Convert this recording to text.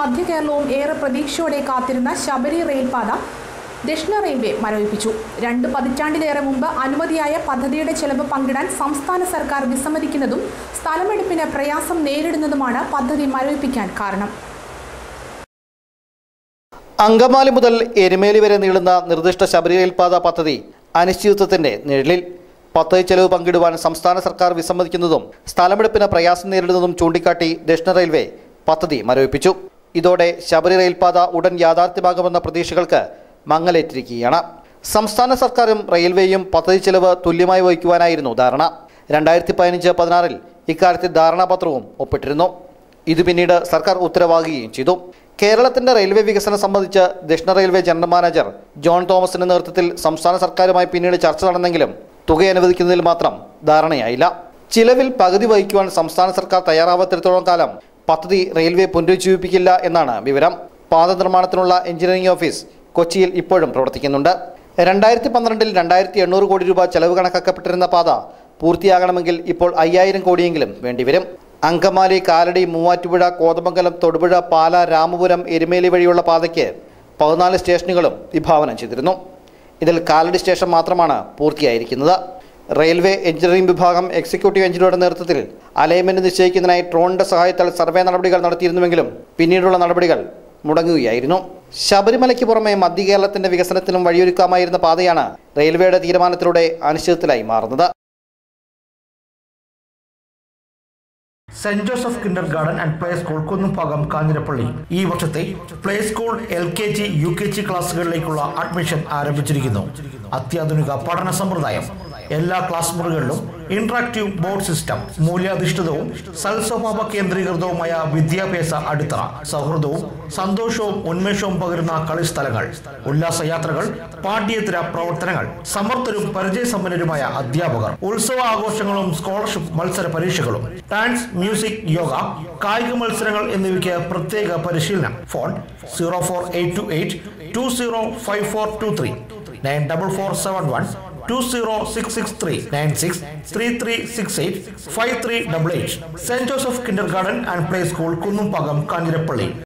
മധ്യ കേരളവും ഏറെ പ്രതീക്ഷയോടെ കാത്തിരുന്ന ശബരി റെയിൽപാത ദക്ഷിണ റെയിൽവേ മരവിപ്പിച്ചു രണ്ട് പതിറ്റാണ്ടിലേറെ മുമ്പ് അനുമതിയായ പദ്ധതിയുടെ ചെലവ് പങ്കിടാൻ സംസ്ഥാന സർക്കാർ വിസമ്മതിക്കുന്നതും സ്ഥലമെടുപ്പിന് പ്രയാസം നേരിടുന്നതുമാണ് പദ്ധതി മരവിപ്പിക്കാൻ കാരണം അങ്കമാലി മുതൽ എരുമേലി വരെ നീളുന്ന നിർദ്ദിഷ്ട ശബരിമല പാത പദ്ധതി അനിശ്ചിതത്വത്തിന്റെ നിഴലിൽ പദ്ധതി ചെലവ് പങ്കിടുവാൻ സംസ്ഥാന സർക്കാർ വിസമ്മതിക്കുന്നതും സ്ഥലമെടുപ്പിന് പ്രയാസം നേരിടുന്നതും ചൂണ്ടിക്കാട്ടി ദക്ഷിണ റെയിൽവേ പദ്ധതി മരവിപ്പിച്ചു ഇതോടെ ശബരി റെയിൽപാത ഉടൻ യാഥാർത്ഥ്യമാകുമെന്ന പ്രതീക്ഷകൾക്ക് മങ്ങലേറ്റിരിക്കുകയാണ് സംസ്ഥാന സർക്കാരും റെയിൽവേയും പദ്ധതി ചെലവ് തുല്യമായി വഹിക്കുവാനായിരുന്നു ധാരണ രണ്ടായിരത്തി പതിനഞ്ച് പതിനാറിൽ ഇക്കാര്യത്തിൽ ധാരണാപത്രവും ഒപ്പിട്ടിരുന്നു ഇത് പിന്നീട് സർക്കാർ ഉത്തരവാകുകയും ചെയ്തു കേരളത്തിന്റെ റെയിൽവേ വികസനം സംബന്ധിച്ച് ദക്ഷിണ റെയിൽവേ ജനറൽ മാനേജർ ജോൺ തോമസിന്റെ നേതൃത്വത്തിൽ സംസ്ഥാന സർക്കാരുമായി പിന്നീട് ചർച്ച നടന്നെങ്കിലും തുക അനുവദിക്കുന്നതിൽ മാത്രം ധാരണയായില്ല ചിലവിൽ പകുതി വഹിക്കുവാൻ സംസ്ഥാന സർക്കാർ തയ്യാറാവാത്തിടത്തോളം കാലം പദ്ധതി റെയിൽവേ പുനരുജ്ജീവിപ്പിക്കില്ല എന്നാണ് വിവരം പാത നിർമ്മാണത്തിനുള്ള എഞ്ചിനീയറിംഗ് ഓഫീസ് കൊച്ചിയിൽ ഇപ്പോഴും പ്രവർത്തിക്കുന്നുണ്ട് രണ്ടായിരത്തി പന്ത്രണ്ടിൽ രണ്ടായിരത്തി എണ്ണൂറ് കോടി രൂപ ചെലവ് കണക്കാക്കപ്പെട്ടിരുന്ന പാത പൂർത്തിയാകണമെങ്കിൽ ഇപ്പോൾ അയ്യായിരം കോടിയെങ്കിലും വേണ്ടിവരും അങ്കമാലി കാലടി മൂവാറ്റുപുഴ കോതമംഗലം തൊടുപുഴ പാല രാമപുരം എരുമേലി വഴിയുള്ള പാതയ്ക്ക് പതിനാല് സ്റ്റേഷനുകളും വിഭാവനം ചെയ്തിരുന്നു ഇതിൽ കാലടി സ്റ്റേഷൻ മാത്രമാണ് പൂർത്തിയായിരിക്കുന്നത് റെയിൽവേ എഞ്ചിനീയറിംഗ് വിഭാഗം എക്സിക്യൂട്ടീവ് എഞ്ചിനീയറുടെ നേതൃത്വത്തിൽ അലൈൻമെന്റ് നിശ്ചയിക്കുന്നതിനായി ഡ്രോണിന്റെ സഹായത്താൽ സർവേ നടപടികൾ നടത്തിയിരുന്നുവെങ്കിലും പിന്നീടുള്ള നടപടികൾ മുടങ്ങുകയായിരുന്നു ശബരിമലയ്ക്ക് പുറമെ മധ്യ കേരളത്തിന്റെ വികസനത്തിനും വഴിയൊരുക്കാമായിരുന്ന പാതയാണ് റെയിൽവേയുടെ തീരുമാനത്തിലൂടെ അനിശ്ചിതത്തിലായി മാറുന്നത് saint Joseph kindergarten and play school Kunnumbhagam Kanjirappally ഈ വർഷത്തെ play school L K G U K G ക്ലാസ്സുകളിലേക്കുള്ള അഡ്മിഷൻ ആരംഭിച്ചിരിക്കുന്നു അത്യാധുനിക പഠന സമ്പ്രദായം എല്ലാ ക്ലാസ് മുറികളിലും ഇന്ററാക്റ്റീവ് ബോർഡ് സിസ്റ്റം മൂല്യാധിഷ്ഠിതവും സൽസ്വഭാവ കേന്ദ്രീകൃതവുമായ വിദ്യാഭ്യാസ അടിത്തറ സൗഹൃദവും സന്തോഷവും ഉന്മേഷവും പകരുന്ന കളിസ്ഥലങ്ങൾ ഉല്ലാസയാത്രകൾ പാഠ്യേതര പ്രവർത്തനങ്ങൾ സമർത്ഥരും പരിചയസമ്പന്നരുമായ അധ്യാപകർ ഉത്സവ ആഘോഷങ്ങളും സ്കോളർഷിപ്പ് മത്സര പരീക്ഷകളും ഡാൻസ് മ്യൂസിക് യോഗ കായിക മത്സരങ്ങൾ എന്നിവയ്ക്ക് പ്രത്യേക പരിശീലനം phone zero four eight two eight two zero five four two three nine double four seven one two zero six six three nine six three three six eight five three double eight saint Joseph kindergarten and play school Kunnumbhagam Kanjirappally